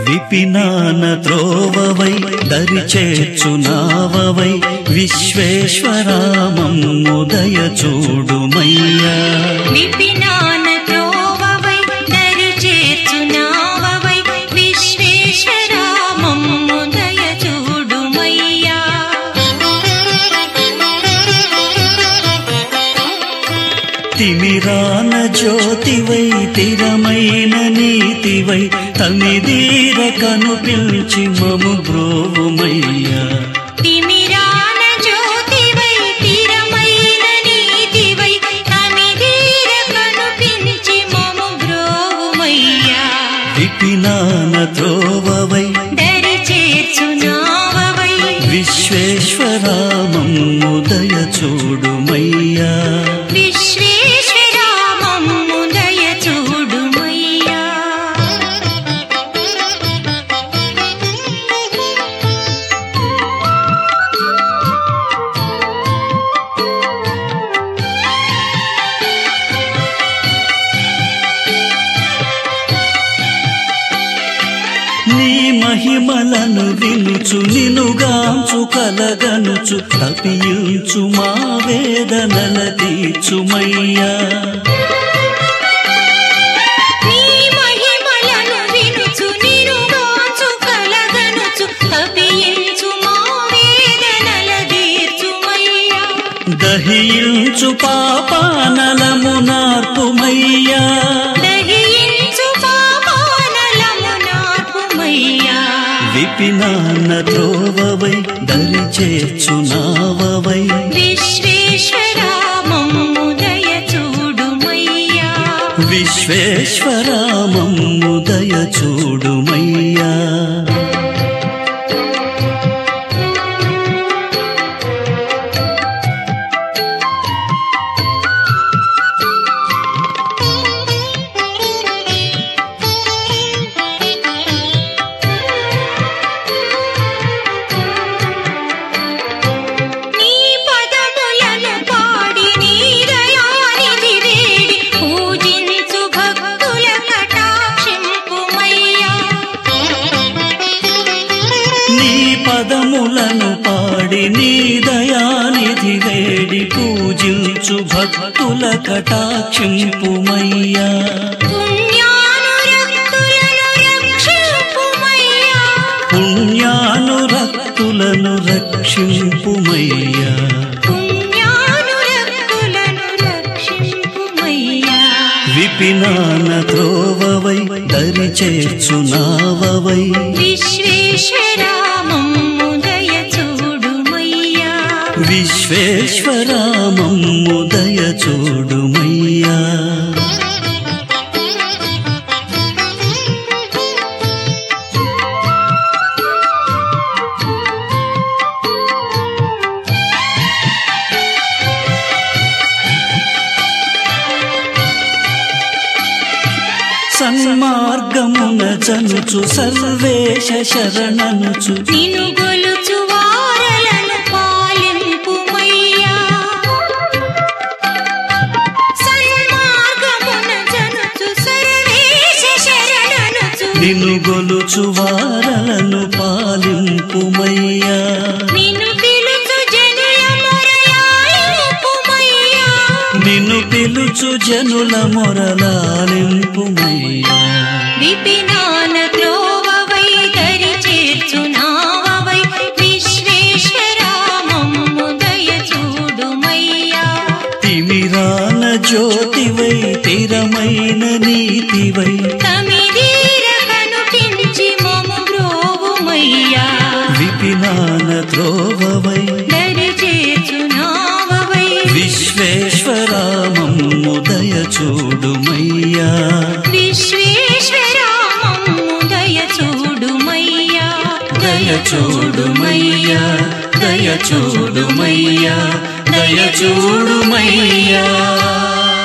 విపినాన త్రోవవై దరి చేర్చునావవై విశ్వేశ్వరామముదయ చూడుమయ్యా విపినాన త్రోవవై దరి చేర్చునావవై విశ్వేశ్వరా మమ్ముదయ చూడుమయ్యా తిమిరాన జ్యోతివై తిరమైన నీతివై తమిదీర కనుపిల్చి మము బ్రోవుమయ్యా తిమిరాన జ్యోతివై తిరమైన నీతివై తమిదీర కనుపించి మము బ్రోవుమయ్యా విపినాన త్రోవవై దరి చేర్చునావవై విశ్వేశ్వరామముదయ చూడుమయ్యా విశ్వేశ్వరా మమ్ముదయ చూడుమయ్యా నీ మహిమలను వినుచు నినుగాంచు కలగనుచు తపించు మా వేదనల తీర్చుమయ్యా నీ మహిమలను వినుచు నిరుగాచు కలగనుచు తపించు మా వేదనల తీర్చుమయ్యా దహించు పాపానలము నార్పుమయ్యా దహించు పాపానలము నార్పుమయ్యా విపినాన్న త్రోవవై దరి చేర్చునావవై విశ్వేశ్వరా మమ్ముదయ చూడుమయ్యా విశ్వేశ్వరామముదయ చూడుమయ్యా నీ పదములను పాడి నీ దయానిధి వేడి పూజించు భక్తుల కటాక్షింపుమయ్యా నీ పదములను పాడి నీ దయానిధి వేడి పూజించు భక్తుల కటాక్షింపుమయ్యా పుణ్యానురక్తులను రక్షింపుమయ్యా పుణ్యానురక్తులను రక్షింపుమయ్యా పుణ్యానురక్తులను రక్షింపుమయ్యా విపినాన త్రోవవై దరి చేర్చునావవై విశ్వేశ్వరామముదయ చూడుమయ్యా విశ్వేశ్వరామముదయ చూడుమయ్యా సన్మార్గమున జనుచు సర్వేశ శరణనుచు నిను గొలుచు వారలను పాలింపుమయ్యా సన్మార్గమున జనుచు సర్వేశ శరణనుచు నిన్ను గొలుచు వారలను పాలింపుమయ్యా నిన్ను పిలుచు జనుల మొరయాలింపుమయ్యా నిన్ను పిలుచు జనుల మొరలాలింపుమయ్యా విపినాన త్రోవవై దరి చేర్చునావవై విశ్వేశ్వరామముదయ చూడుమయ్యా తిమిరాన జ్యోతివై తిరమైన నీతివై తమిదీర కనుపించి మము బ్రోవుమయ్యా విపినాన త్రోవవై దరి చేర్చునావవై విశ్వేశ్వరామముదయ చూడుమయ్యా విశ్వేశ్వరామముదయ చూడుమయ్యా దయ చూడుమయ్యా దయ చూడుమయ్యా దయ చూడుమయ్యా